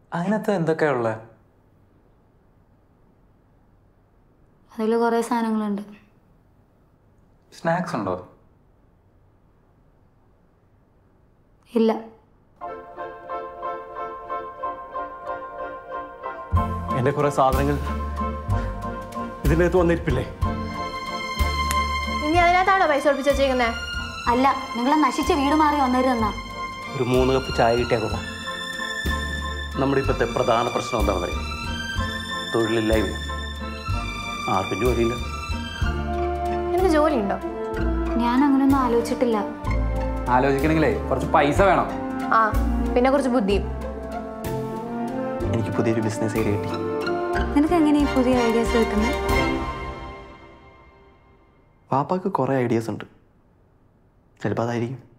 അതിനകത്ത് എന്തൊക്കെയാ ഉള്ളത് അതിൽ കുറേ സാധനങ്ങളുണ്ട് സ്നാക്സ് ഉണ്ടോ ഇല്ല എൻ്റെ കുറേ സാധനങ്ങൾ ഇതിൻ്റെ അകത്ത് വന്നിരിപ്പില്ലേ ഇനി അതിനകത്താണോ പൈസ ഒളിപ്പിച്ച് വെച്ചേക്കുന്നത് അല്ല നിങ്ങളെ നശിച്ച വീട് മാറി വന്നേരുന്നാ ഒരു മൂന്ന് കപ്പ് ചായ കിട്ടിയാൽ കൊള്ളാം നമ്മുടെ ഇപ്പോഴത്തെ പ്രധാന പ്രശ്നം എന്താണെന്ന് അറിയാം തൊഴിലില്ലായ്മ ആർക്കും ജോലിയില്ല എനിക്ക് ജോലിയുണ്ടോ ഞാൻ അങ്ങനെയൊന്നും ആലോചിച്ചിട്ടില്ല ആലോചിക്കണമെങ്കിലേ കുറച്ച് പൈസ വേണം ആ പിന്നെ കുറച്ച് ബുദ്ധിയും എനിക്ക് പുതിയൊരു ബിസിനസ് ഐഡിയ കിട്ടി നിനക്ക് എങ്ങനെ ഈ പുതിയ ഐഡിയാസ് കിട്ടുന്നത് പാപ്പാക്ക് കുറേ ഐഡിയാസ് ഉണ്ട് ചിലപ്പോൾ അതായിരിക്കും